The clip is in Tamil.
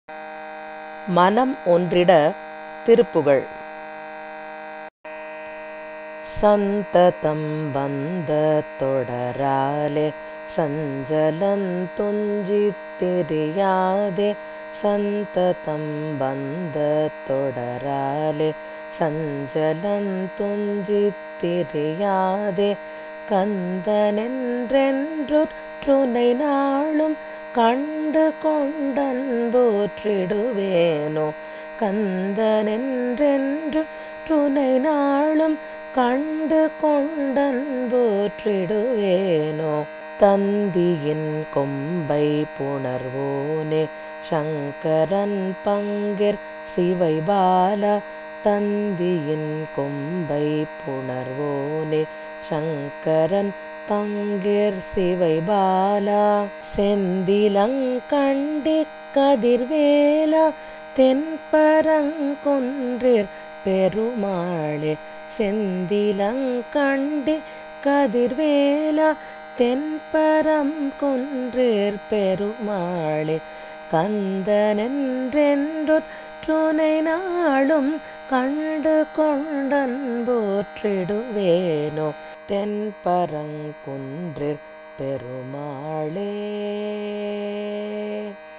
மனம் ஒன்றிட திருப்புகழ் சந்ததம் வந்த தொடராலே சஞ்சலன் துஞ்சித் தெரியாதே சந்ததம் வந்த தொடராலே சஞ்சலன் துஞ்சித் தெரியாதே கந்தனென்றென்றுனை நாளும் கண்டு கொண்டன்போற்றிடுவேனோ கந்தனென்றென்று துணை நாளும் கண்டு கொண்டன்போற்றிடுவேனோ தந்தியின் கொம்பை புணர்வோனே சங்கரன் பங்கிர் சிவை பாலா தந்தியின் கொம்பை புணர்வோனே சங்கரன் பங்கிர் சிவை பாலா செந்திலங்கண்டி கதிர்வேலா தென்பரங்கொன்றிற் பெருமாளே செந்திலங்கண்டி கதிர்வேலா தென்பரம் கொன்றிற் பெருமாளே கந்தனென்றென்று துணை நாளும் கண்டு கொண்டன்போற்றிடுவேனோ தென்பரங்குன்றிற் பெருமாளே